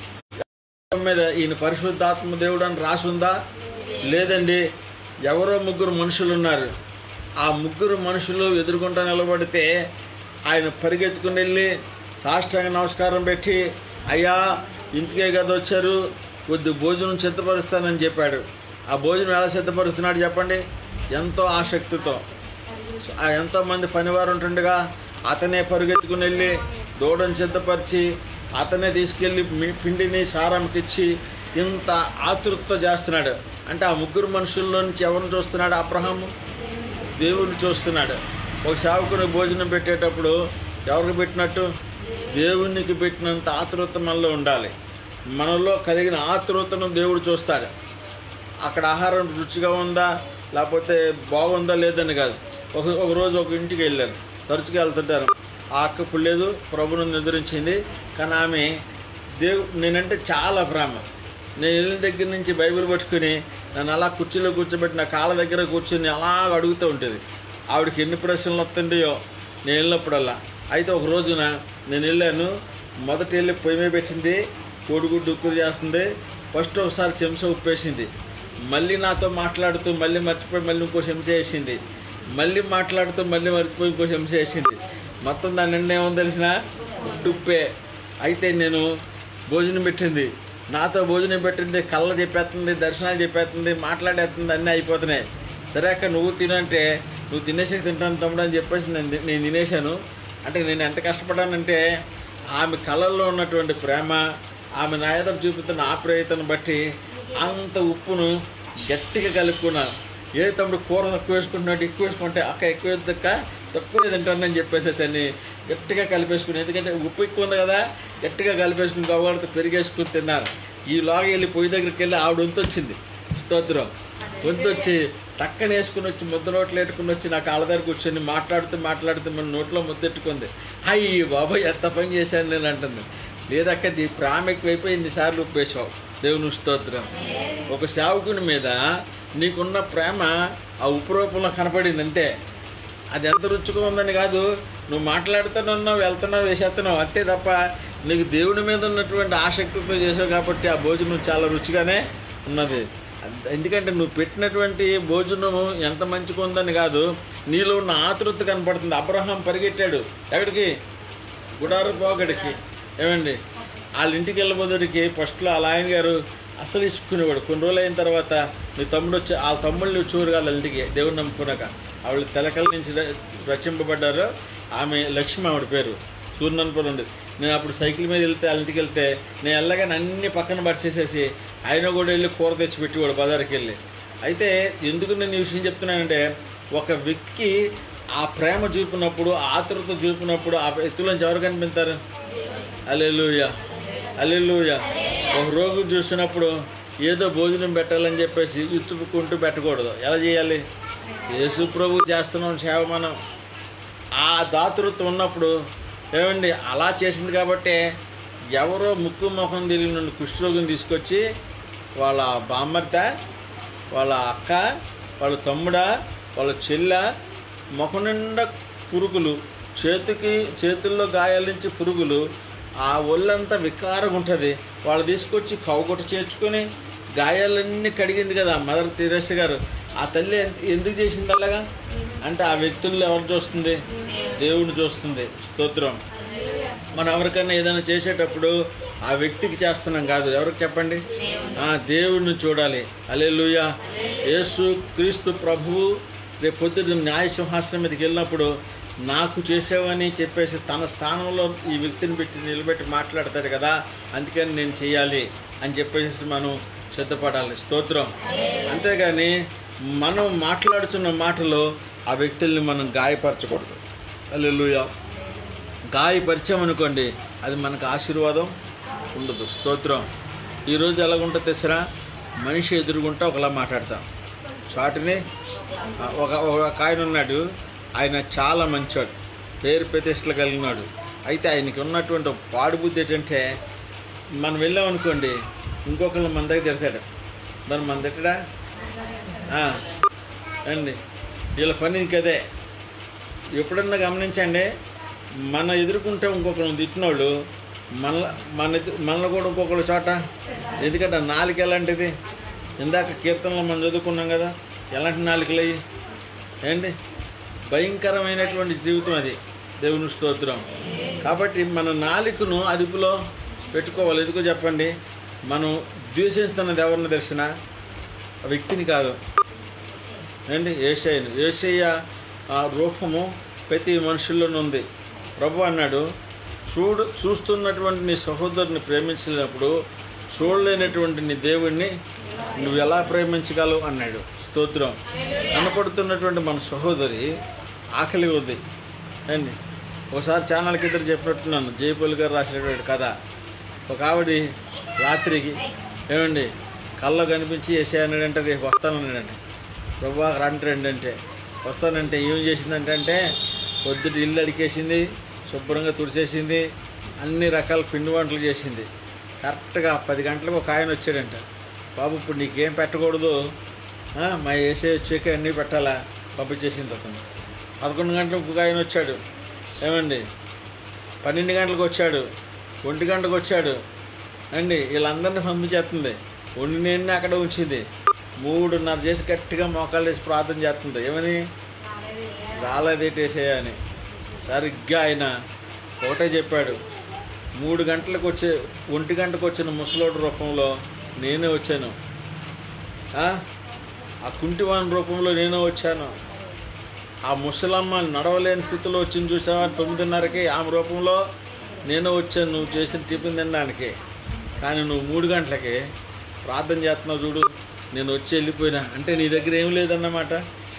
[SPEAKER 1] ముఖం మీద ఈయన పరిశుద్ధాత్మ దేవుడు అని రాసి ఉందా లేదండి ఎవరో ముగ్గురు మనుషులు ఉన్నారు ఆ ముగ్గురు మనుషులు ఎదుర్కొంటా నిలబడితే ఆయన పరిగెత్తుకుని వెళ్ళి సాష్టాంగ నమస్కారం పెట్టి అయ్యా ఇంటికే కదా వచ్చారు కొద్ది భోజనం సిద్ధపరుస్తానని చెప్పాడు ఆ భోజనం ఎలా సిద్ధపరుస్తున్నాడు చెప్పండి ఎంతో ఆసక్తితో ఆ ఎంతోమంది పనివారు ఉంటుండగా అతనే పరుగెత్తుకుని వెళ్ళి దూడను సిద్ధపరిచి అతనే తీసుకెళ్ళి మీ- పిండిని సారంకిచ్చి ఇంత ఆతృతతో చేస్తున్నాడు అంటే ఆ ముగ్గురు మనుషుల్లో నుంచి ఎవరిని చూస్తున్నాడు అబ్రహాము దేవుడిని చూస్తున్నాడు ఒక సేవకుని భోజనం పెట్టేటప్పుడు ఎవరికి పెట్టినట్టు దేవునికి పెట్టినంత ఆతృత మనలో ఉండాలి మనలో కలిగిన ఆతృతను దేవుడు చూస్తాడు అక్కడ ఆహారం రుచిగా ఉందా లేకపోతే బాగుందా లేదని కాదు ఒక ఒక రోజు ఒక ఇంటికి వెళ్ళాను తరచుగా వెళ్తుంటారు ఆ అక్క పుల్లేదు ప్రభును ఎదురించింది కానీ ఆమె దేవు నేనంటే చాలా ప్రేమ నేను వెళ్ళిన దగ్గర నుంచి బైబిల్ పట్టుకుని నన్ను అలా కుర్చీలో కూర్చోబెట్టి నా కాళ్ళ దగ్గర కూర్చొని అలా అడుగుతూ ఉంటుంది ఆవిడకి ఎన్ని ప్రశ్నలు వస్తుంటాయో నేను వెళ్ళినప్పుడల్లా అయితే ఒక రోజున నేను వెళ్ళాను మొదట వెళ్ళి పొయ్యి మీద పెట్టింది కోడిగుడ్డు ఉక్కురు చేస్తుంది ఫస్ట్ ఒకసారి చెంచా ఉప్పేసింది మళ్ళీ నాతో మాట్లాడుతూ మళ్ళీ మర్చిపోయి మళ్ళీ ఇంకో చెంచా వేసింది మళ్ళీ మాట్లాడుతూ మళ్ళీ మర్చిపోయి ఇంకో చెంచా వేసింది మొత్తం దాని నిండా ఏమో తెలిసిన ఉప్పే అయితే నేను భోజనం పెట్టింది నాతో భోజనం పెట్టింది కళ్ళ చెప్పేస్తుంది దర్శనాలు చెప్పేస్తుంది మాట్లాడేస్తుంది అన్నీ అయిపోతున్నాయి సరే అక్క నువ్వు తినంటే నువ్వు తినేసి తింటాను తమ్ముడు అని చెప్పేసి నేను తి- నేను తినేశాను అంటే నేను ఎంత కష్టపడ్డానంటే ఆమె కళ్ళల్లో ఉన్నటువంటి ప్రేమ ఆమె నా ఎదురు చూపుతున్న ఆప్రేయతను బట్టి అంత ఉప్పును గట్టిగా కలుపుకున్నాను ఏ తమ్ముడు కూర తక్కువ వేసుకుంటున్నట్టు ఎక్కువ వేసుకుంటే అక్క ఎక్కువ వేద్దక్క తక్కువ తింటానని చెప్పేసేసి అని గట్టిగా కలిపేసుకుని ఎందుకంటే ఉప్పు ఎక్కువ ఉంది కదా గట్టిగా కలిపేసుకుని గవ్వలతో పెరిగేసుకుని తిన్నారు ఈ లాగా వెళ్ళి పొయ్యి దగ్గరికి వెళ్ళి ఆవిడ వంతు వచ్చింది స్తోత్రం వంతు వచ్చి టక్కన వేసుకుని వచ్చి ముద్ద నోట్లు ఎట్టుకుని వచ్చి నా కాళ్ళ దగ్గర కూర్చొని మాట్లాడుతూ మాట్లాడుతూ మన నోట్లో ముద్దెట్టుకుంది అయ్యి బాబాయ్ ఎంత పని చేశాను నేను అంటుంది లేదక్క నీ ప్రేమ ఎక్కువైపోయి ఇన్నిసార్లు ఉప్పేసావు దేవుని స్తోత్రం ఒక సేవకుని మీద నీకున్న ప్రేమ ఆ ఉప్పు రూపంలో కనపడింది అంతే అది ఎంత రుచిగా ఉందని కాదు నువ్వు మాట్లాడుతున్నావు వెళ్తున్నావు వేసేస్తున్నావు అంతే తప్ప నీకు దేవుడి మీద ఉన్నటువంటి ఆసక్తితో చేసావు కాబట్టి ఆ భోజనం చాలా రుచిగానే ఉన్నది ఎందుకంటే నువ్వు పెట్టినటువంటి భోజనము ఎంత మంచిగా ఉందని కాదు నీలో ఉన్న ఆతృత కనపడుతుంది అబ్రహాం పరిగెట్టాడు ఎక్కడికి గుడారు పోగడికి ఏమండి వాళ్ళ ఇంటికి వెళ్ళబోదరికి ఫస్ట్లో వాళ్ళ ఆయన గారు అసలు ఇసుకునేవాడు కొన్ని రోజులు అయిన తర్వాత మీ తమ్ముడు వచ్చి వాళ్ళ తమ్ముళ్ళు చూరు కాదు వాళ్ళ ఇంటికి దేవుని నమ్ముకున్నాక ఆవిడ తెలకల నుంచి ర- రచింపబడ్డారు ఆమె లక్ష్మి ఆవిడ పేరు సూర్యనపురం ఉండేది నేను అప్పుడు సైకిల్ మీద వెళ్తే వాళ్ళ ఇంటికి వెళ్తే నేను వెళ్ళగానే అన్ని పక్కన పడిచేసేసి ఆయన కూడా వెళ్ళి కూర తెచ్చి పెట్టేవాడు బజార్కి వెళ్ళి అయితే ఎందుకు నేను ఈ విషయం చెప్తున్నానంటే ఒక వ్యక్తి ఆ ప్రేమ చూపినప్పుడు ఆతృత చూపినప్పుడు ఆ వ్యక్తులను ఎవరు కనిపిస్తారు అల్లెలుయ అల్లెలుయ ఒక రోగి చూసినప్పుడు ఏదో భోజనం పెట్టాలని చెప్పేసి ఇత్తుకుంటూ పెట్టకూడదు ఎలా చేయాలి యేసు ప్రభు చేస్తున్నాం సేవ మనం ఆ దాతృత్వం ఉన్నప్పుడు ఏమండి అలా చేసింది కాబట్టి ఎవరో ముక్కు ముఖం తెలియని కుష్ఠరోగిని తీసుకొచ్చి వాళ్ళ బామ్మర్త వాళ్ళ అక్క వాళ్ళ తమ్ముడా వాళ్ళ చెల్ల ముఖం నిండా పురుగులు చేతికి చేతుల్లో గాయాల నుంచి పురుగులు ఆ ఒళ్ళంతా వికారంగా ఉంటుంది వాళ్ళు తీసుకొచ్చి కవగొట్ట చేర్చుకొని గాయాలన్నీ కడిగింది కదా మదర్ తెరేస గారు ఆ తల్లి ఎంత- ఎందుకు చేసింది అలాగా అంటే ఆ వ్యక్తుల్లో ఎవరు చూస్తుంది దేవుడు చూస్తుంది స్తోత్రం మనం ఎవరికైనా ఏదైనా చేసేటప్పుడు ఆ వ్యక్తికి చేస్తున్నాం కాదు ఎవరికి చెప్పండి ఆ దేవుడిని చూడాలి అలెలుయ యేసు క్రీస్తు ప్రభువు రేపు పొద్దున న్యాయ సింహాసనం మీదకి వెళ్ళినప్పుడు నాకు చేసావని చెప్పేసి తన స్థానంలో ఈ వ్యక్తిని పెట్టి నిలబెట్టి మాట్లాడతాడు కదా అందుకని నేను చేయాలి అని చెప్పేసి మనం సిద్ధపడాలి స్తోత్రం అంతేగాని మనం మాట్లాడుతున్న మాటలో ఆ వ్యక్తుల్ని మనం గాయపరచకూడదు అల్లెలుయ గాయపరిచాం అనుకోండి అది మనకు ఆశీర్వాదం ఉండదు స్తోత్రం ఈరోజు ఎలాగుంటుంది తెసరా మనిషి ఎదురుగుంటా ఒకలా మాట్లాడతాం చాటుని ఆ, ఒక ఒక ఆయన ఉన్నాడు ఆయన చాలా మంచోడు పేరు ప్రతిష్టలు కలిగినాడు అయితే ఆయనకి ఉన్నటువంటి ఒక పాడుబుద్ధి ఏంటంటే మనం వెళ్ళామనుకోండి ఇంకొకరిని మన దగ్గర తిడతాడు మరి మన దగ్గర అండి వీళ్ళ పని ఇంకదే ఎప్పుడన్నా గమనించండి మన ఎదుర్కొంటే ఇంకొకరు తిట్టినోళ్ళు మన మన ఎదు- మనలో కూడా ఇంకొకరు చోట ఎందుకంటే ఆ నాలుక ఎలాంటిది ఇందాక కీర్తనలో మనం చదువుకున్నాం కదా ఎలాంటి నాలుకలు అయ్యి ఏంటి భయంకరమైనటువంటి జీవితం అది దేవుని స్తోత్రం కాబట్టి మన నాలుకను అదుపులో పెట్టుకోవాలి ఎందుకో చెప్పండి మనం ద్వేషిస్తున్నది ఎవరిని తెలిసిన ఆ వ్యక్తిని కాదు ఏంటి ఏషయ్యను ఏషయ్య ఆ రూపము ప్రతి మనుషుల్లోనూ ఉంది ప్రభు అన్నాడు చూడు చూస్తున్నటువంటి నీ సహోదరుని ప్రేమించినప్పుడు చూడలేనటువంటి నీ దేవుణ్ణి నువ్వు ఎలా ప్రేమించగలవు అన్నాడు స్తోత్రం కనపడుతున్నటువంటి మన సహోదరి ఆకలి ఉంది అండి ఒకసారి ఛానల్ కింద చెప్పినట్టున్నాను జయపల్లి గారు రాసినటువంటి కథ ఒక ఆవిడ రాత్రికి ఏమండి కళ్ళ కనిపించి వేసే అన్నాడంటే రేపు వస్తానన్నాడండి ప్రభా రండి రండి అంటే వస్తానంటే ఏం చేసిందంటే అంటే పొద్దుట ఇల్లు అడికేసింది శుభ్రంగా తుడిచేసింది అన్ని రకాల పిండి వంటలు చేసింది కరెక్ట్గా పది గంటలకు ఒక ఆయన వచ్చాడంట బాబు ఇప్పుడు నీకేం పెట్టకూడదు ఆ, మా ఏసే వచ్చాక అన్నీ పెట్టాలా పంపించేసింది అతను పదకొండు గంటలకు ఒక ఆయన వచ్చాడు ఏమండి పన్నెండు గంటలకు వచ్చాడు ఒంటి గంటకు వచ్చాడు అండి వీళ్ళందరినీ పంపించేస్తుంది ఒంటి నేను అక్కడ ఉంచింది మూడున్నర చేసి గట్టిగా మోకాలు వేసి ప్రార్థన చేస్తుంది ఏమని రాలేదేటేసే అని సరిగ్గా ఆయన ఒకటే చెప్పాడు మూడు గంటలకు వచ్చే ఒంటి గంటకు వచ్చిన ముసలోడు రూపంలో నేనే వచ్చాను ఆ? ఆ కుంటివాని రూపంలో నేనే వచ్చాను ఆ ముసలమ్మ నడవలేని స్థితిలో వచ్చింది చూసావా తొమ్మిదిన్నరకి ఆమె రూపంలో నేను వచ్చాను నువ్వు చేసిన టిఫిన్ తినడానికి కానీ నువ్వు మూడు గంటలకి ప్రార్థన చేస్తున్నావు చూడు నేను వచ్చి వెళ్ళిపోయినా అంటే నీ దగ్గర ఏం లేదన్నమాట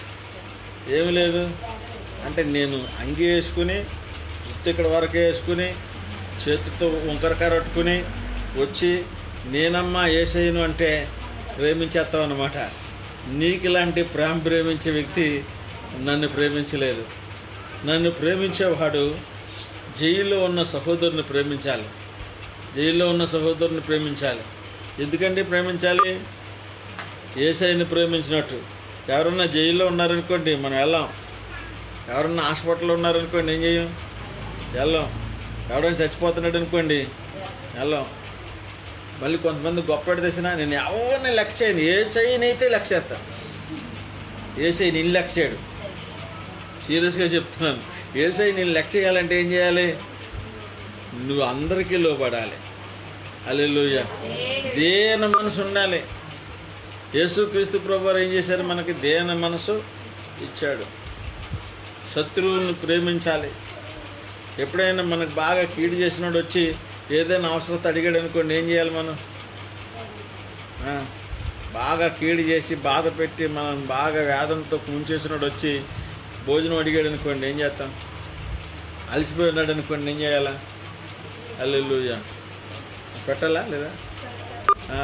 [SPEAKER 1] ఏమి లేదు అంటే నేను అంగి వేసుకుని జుత్తు ఇక్కడ వరకే వేసుకుని చేతితో వంకరకాయ పట్టుకుని వచ్చి నేనమ్మా ఏసయ్యను అంటే ప్రేమించేస్తావు అనమాట నీకు ఇలాంటి ప్రేమ ప్రేమించే వ్యక్తి నన్ను ప్రేమించలేదు నన్ను ప్రేమించేవాడు జైల్లో ఉన్న సహోదరుని ప్రేమించాలి జైల్లో ఉన్న సహోదరుని ప్రేమించాలి ఎందుకండి ప్రేమించాలి ఏసైని ప్రేమించినట్టు ఎవరన్నా జైల్లో ఉన్నారనుకోండి మనం వెళ్ళాం ఎవరన్నా హాస్పిటల్లో ఉన్నారనుకోండి ఏం చేయం వెళ్ళాం ఎవరైనా చచ్చిపోతున్నాడు అనుకోండి వెళ్ళాం మళ్ళీ కొంతమంది గొప్పటి తెసినా నేను ఎవరిని లెక్క చేయను ఏసైనైతే లెక్క చేస్తాను ఏసై నేను లెక్క చేయడు సీరియస్గా చెప్తున్నాను ఏసై నేను లెక్క చేయాలంటే ఏం చేయాలి నువ్వు అందరికీ లోపడాలి అల్లెలుయ్య దేన మనసు ఉండాలి యేసుక్రీస్తు ప్రభు ఏం చేశారు మనకి దేన మనసు ఇచ్చాడు శత్రువులను ప్రేమించాలి ఎప్పుడైనా మనకు బాగా కీడు చేసినోడు వచ్చి ఏదైనా అవసరత అడిగాడు అనుకోండి ఏం చేయాలి మనం ఆ, బాగా కీడు చేసి బాధ పెట్టి మనం బాగా వేదంతో ముంచేసినోడు వచ్చి భోజనం అడిగాడు అనుకోండి ఏం చేస్తాం అలసిపోయి ఉన్నాడు అనుకోండి ఏం చేయాలా అల్లెలుయ్య పెట్టాలా లేదా ఆ.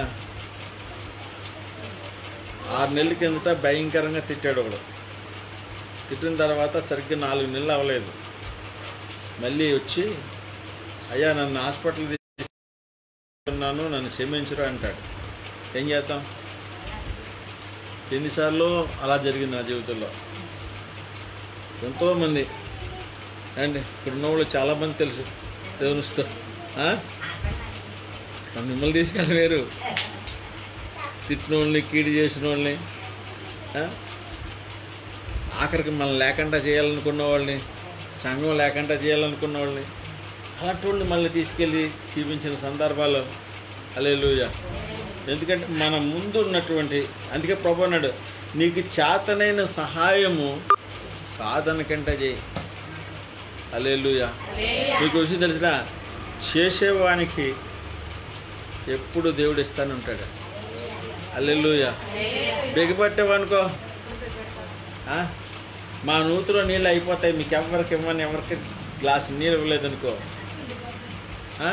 [SPEAKER 1] ఆరు నెలల కిందట భయంకరంగా తిట్టాడు ఒకడు తిట్టిన తర్వాత సరిగ్గా నాలుగు నెలలు అవ్వలేదు మళ్ళీ వచ్చి అయ్యా నన్ను హాస్పిటల్ తీసుకున్నాను నన్ను క్షమించరు అంటాడు ఏం చేద్దాం ఎన్నిసార్లు అలా జరిగింది నా జీవితంలో ఎంతోమంది అండి ఇక్కడ ఉన్న వాళ్ళు చాలామంది తెలుసు దేవునిస్తూ ఆ? మరి మిమ్మల్ని తీసుకెళ్ళి వేరు తిట్టిన వాళ్ళని కీడు చేసిన వాళ్ళని ఆ? ఆఖరికి మనం లేకుండా చేయాలనుకున్న వాళ్ళని సంఘం లేకుండా చేయాలనుకున్న వాళ్ళని అలాంటి వాళ్ళని మళ్ళీ తీసుకెళ్ళి చూపించిన సందర్భాలు అలేలుయ ఎందుకంటే మన ముందు ఉన్నటువంటి అందుకే ప్రభు అన్నాడు నీకు చేతనైన సహాయము సాధనకంటే చేయి అలేలుయ మీకు విషయం తెలిసిన చేసేవానికి ఎప్పుడు దేవుడు ఇస్తానే ఉంటాడు అల్లెలుయ బిగపట్టావనుకో ఆ? మా నూతిలో నీళ్ళు అయిపోతాయి మీకు ఎవరికి ఇవ్వని ఎవరికి గ్లాస్ నీళ్ళు ఇవ్వలేదనుకో ఆ?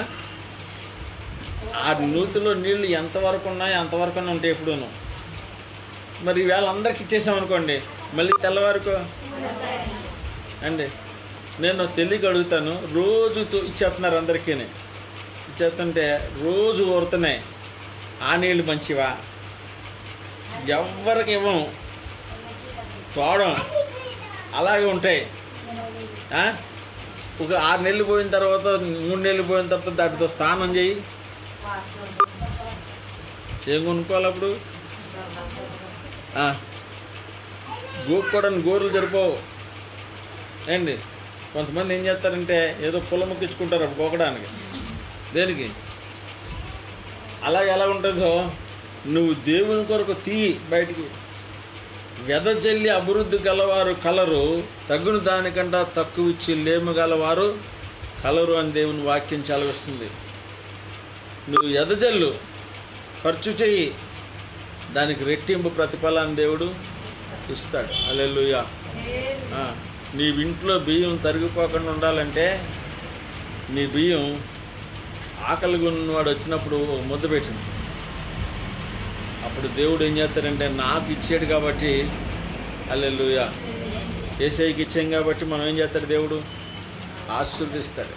[SPEAKER 1] ఆ నూతిలో నీళ్ళు ఎంతవరకు ఉన్నాయో అంతవరకు ఉంటాయి ఎప్పుడూను మరి ఈవేళ అందరికి ఇచ్చేసామనుకోండి మళ్ళీ తెల్లవారుకో అండి నేను తెలియక అడుగుతాను రోజు తు- ఇచ్చేస్తున్నారు అందరికీ ఇచ్చేస్తుంటే రోజు ఊరుతున్నాయి ఆ నీళ్ళు మంచివా ఎవ్వరికి ఇవ్వము తోడం అలాగే ఉంటాయి ఆ? ఒక ఆరు నెలలు పోయిన తర్వాత మూడు నెలలు పోయిన తర్వాత దాటితో స్నానం చేయి ఏం కొనుక్కోవాలి అప్పుడు ఆ. గోక్కోవడానికి గోర్లు జరిపోవు ఏండి కొంతమంది ఏం చేస్తారంటే ఏదో పొలం మొక్కించుకుంటారు అప్పుడు గోకడానికి దేనికి అలాగే ఎలా ఉంటుందో నువ్వు దేవుని కొరకు తీ బయటికి వెదజల్లి అభివృద్ధి గలవారు కలరు తగ్గును దానికంట తక్కువ ఇచ్చి లేము గలవారు కలరు అని దేవుని వాక్యం చలవిస్తుంది నువ్వు ఎదజల్లు ఖర్చు చెయ్యి దానికి రెట్టింపు ప్రతిఫలాన్ని దేవుడు ఇస్తాడు అలెలుయా నీ ఇంట్లో బియ్యం తరిగిపోకుండా ఉండాలంటే నీ బియ్యం ఆకలిగా ఉన్నవాడు వచ్చినప్పుడు ఒక ముద్ద పెట్టింది అప్పుడు దేవుడు ఏం చేస్తాడంటే నాకు ఇచ్చాడు కాబట్టి అల్లెలుయ ఏసైకి ఇచ్చాం కాబట్టి మనం ఏం చేస్తాడు దేవుడు ఆశీర్వదిస్తాడు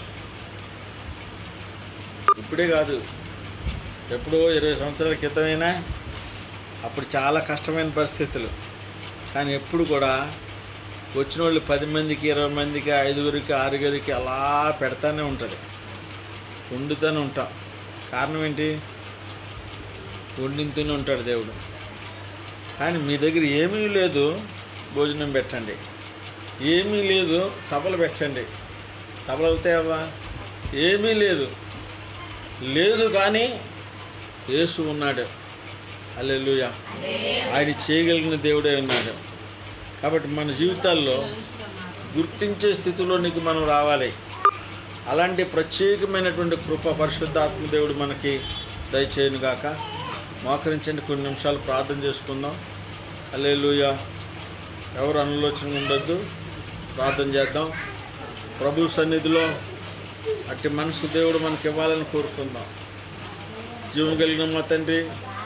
[SPEAKER 1] ఇప్పుడే కాదు ఎప్పుడో ఇరవై సంవత్సరాల క్రితమైనా అప్పుడు చాలా కష్టమైన పరిస్థితులు కానీ ఎప్పుడు కూడా వచ్చిన వాళ్ళు పది మందికి ఇరవై మందికి ఐదుగురికి ఆరుగురికి అలా పెడతానే ఉంటుంది వండుతూనే ఉంటాం కారణం ఏంటి వండింతూనే ఉంటాడు దేవుడు కానీ మీ దగ్గర ఏమీ లేదు భోజనం పెట్టండి ఏమీ లేదు సభలు పెట్టండి సభలు అవుతాయవ్వా ఏమీ లేదు లేదు కానీ యేసు ఉన్నాడు అల్లెలుయ ఆయన చేయగలిగిన దేవుడే ఉన్నాడు కాబట్టి మన జీవితాల్లో గుర్తించే స్థితిలోనికి మనం రావాలి అలాంటి ప్రత్యేకమైనటువంటి కృప పరిశుద్ధాత్మ దేవుడు మనకి దయచేయను గాక మోకరించండి కొన్ని నిమిషాలు ప్రార్థన చేసుకుందాం అల్లెలుయ ఎవరు అనులోచన ఉండొద్దు ప్రార్థన చేద్దాం ప్రభు సన్నిధిలో అట్టి మనసు దేవుడు మనకి ఇవ్వాలని కోరుకుందాం జీవం కలిగిన మా తండ్రి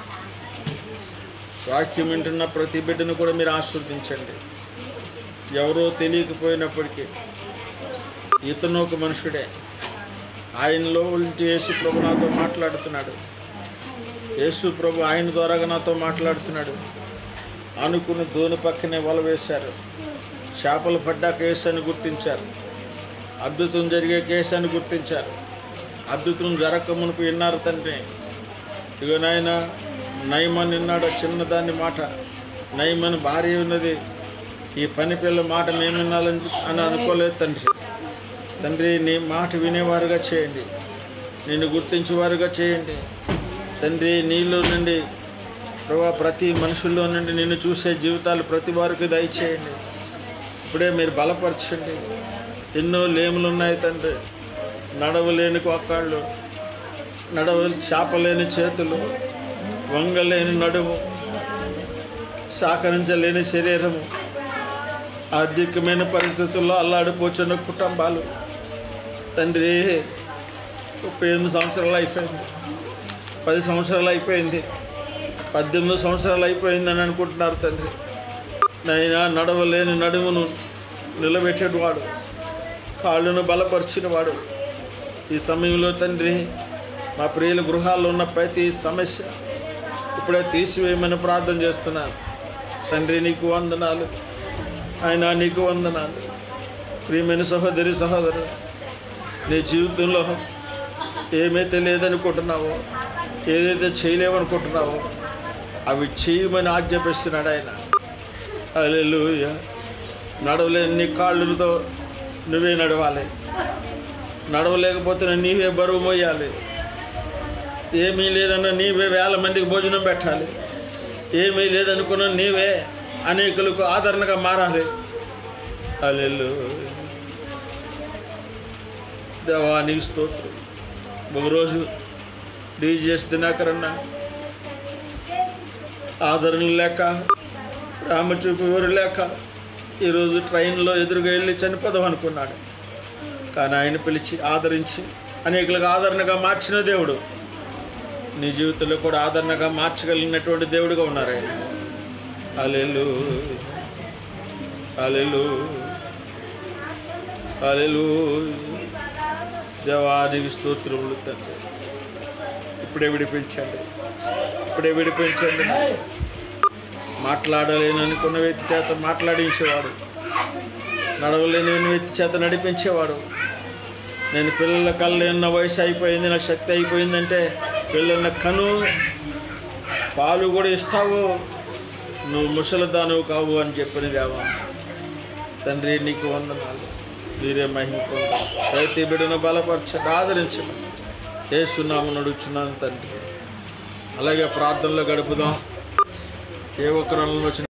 [SPEAKER 1] వాక్యం వింటున్న ప్రతి బిడ్డను కూడా మీరు ఆస్వాదించండి ఎవరో తెలియకపోయినప్పటికీ ఇతను ఒక మనుషుడే ఆయనలో నుంచి యేసు ప్రభు నాతో మాట్లాడుతున్నాడు యేసు ప్రభు ఆయన ద్వారాగా నాతో మాట్లాడుతున్నాడు అనుకుని దోని పక్కనే వల వేశారు చేపలు పడ్డా కేసు అని గుర్తించారు అద్భుతం జరిగే కేసు అని గుర్తించారు అద్భుతం జరగక మునుపు విన్నారు తండ్రి ఇగో నాయన నయమని నిన్నాడు చిన్నదాన్ని మాట నయమని భార్య ఉన్నది ఈ పని పిల్ల మాట మేము వినాలని అని అనుకోలేదు తండ్రి తండ్రి నీ మాట వినేవారుగా చేయండి నిన్ను గుర్తించేవారుగా చేయండి తండ్రి నీలో నుండి ప్రభా ప్రతి మనుషుల్లో నుండి నిన్ను చూసే జీవితాలు ప్రతి వారికి దయచేయండి ఇప్పుడే మీరు బలపరచండి ఎన్నో లేములు ఉన్నాయి తండ్రి నడవలేని కొక్కాళ్ళు నడవ చేపలేని చేతులు వంగలేని నడుము సహకరించలేని శరీరము ఆర్థికమైన పరిస్థితుల్లో అల్లాడిపోచున్న కుటుంబాలు తండ్రి ముప్పై ఎనిమిది సంవత్సరాలు అయిపోయింది పది సంవత్సరాలు అయిపోయింది పద్దెనిమిది సంవత్సరాలు అయిపోయిందని అనుకుంటున్నారు తండ్రి నైనా నడవలేని నడుమును నిలబెట్టేవాడు కాళ్ళను బలపరిచినవాడు ఈ సమయంలో తండ్రి మా ప్రియుల గృహాల్లో ఉన్న ప్రతి సమస్య ఇప్పుడే తీసివేయమని ప్రార్థన చేస్తున్నాను తండ్రి నీకు వందనాలు ఆయన నీకు వందనాలు ప్రియమైన సహోదరి సహోదరు నీ జీవితంలో ఏమైతే లేదనుకుంటున్నావో ఏదైతే చేయలేవనుకుంటున్నావో అవి చేయమని ఆజ్ఞాపిస్తున్నాడు ఆయన అలెలుయ నడవలేని నీ కాళ్ళతో నువ్వే నడవాలి నడవలేకపోతే నీవే బరువు మోయాలి ఏమీ లేదన్నా నీవే వేల మందికి భోజనం పెట్టాలి ఏమీ లేదనుకున్నా నీవే అనేకులకు ఆదరణగా మారాలి అలెలు దేవానికి స్తోత్రం ఒకరోజు డీజీఎస్ దినాకరన్న ఆదరణ లేక రామ చూపు ఎవరు లేక ఈరోజు ట్రైన్లో ఎదురుగా వెళ్ళి చనిపోదాం అనుకున్నాడు కానీ ఆయన పిలిచి ఆదరించి అనేకులకు ఆదరణగా మార్చిన దేవుడు నీ జీవితంలో కూడా ఆదరణగా మార్చగలిగినటువంటి దేవుడిగా ఉన్నారు ఆయన అలెలు అలెలు అలెలు దేవానికి స్తోత్రములు తండ్రి ఇప్పుడే విడిపించండి ఇప్పుడే విడిపించండి మాట్లాడలేను అనుకున్న వ్యక్తి చేత మాట్లాడించేవాడు నడవలేని వ్యక్తి చేత నడిపించేవాడు నేను పిల్లల కళ్ళు ఉన్న వయసు అయిపోయింది నా శక్తి అయిపోయిందంటే పిల్లల కను పాలు కూడా ఇస్తావు నువ్వు ముసలిదానువు కావు అని చెప్పిన దేవా తండ్రి నీకు వందనాలు మీరే మహిమ పొందాలి ప్రతి బిడ్డను బలపరచండి ఆదరించండి ఏసునామం నడుచున్నాను తండ్రి అలాగే ప్రార్థనలో గడుపుదాం ఏ ఒక్కరు వచ్చిన